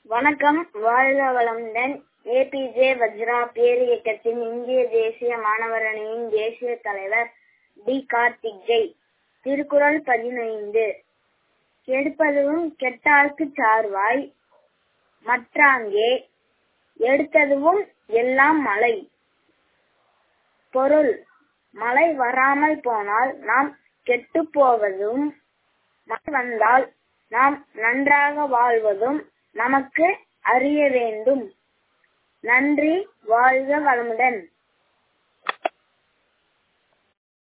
வணக்கம் வாழ்க வளமுடன் ஏபிஜே வஜ்ரா பேரியக்கத்தின் இந்திய தேசிய மாணவர் அணியின் தேசிய தலைவர் டி கார்த்திக் ஜெய் திருக்குறள் பதினைந்து கெடுப்பதுவும் கெட்டார்க்குச் சார்வாய் மற்றாங்கே எடுத்ததுவும் எல்லாம் மழை பொருள் மழை வராமல் போனால் நாம் கெட்டுப் போவதும் மழை வந்தால் நாம் நன்றாக வாழ்வதும் நமக்கு அறிய வேண்டும் நன்றி வாழ்க வளமுடன்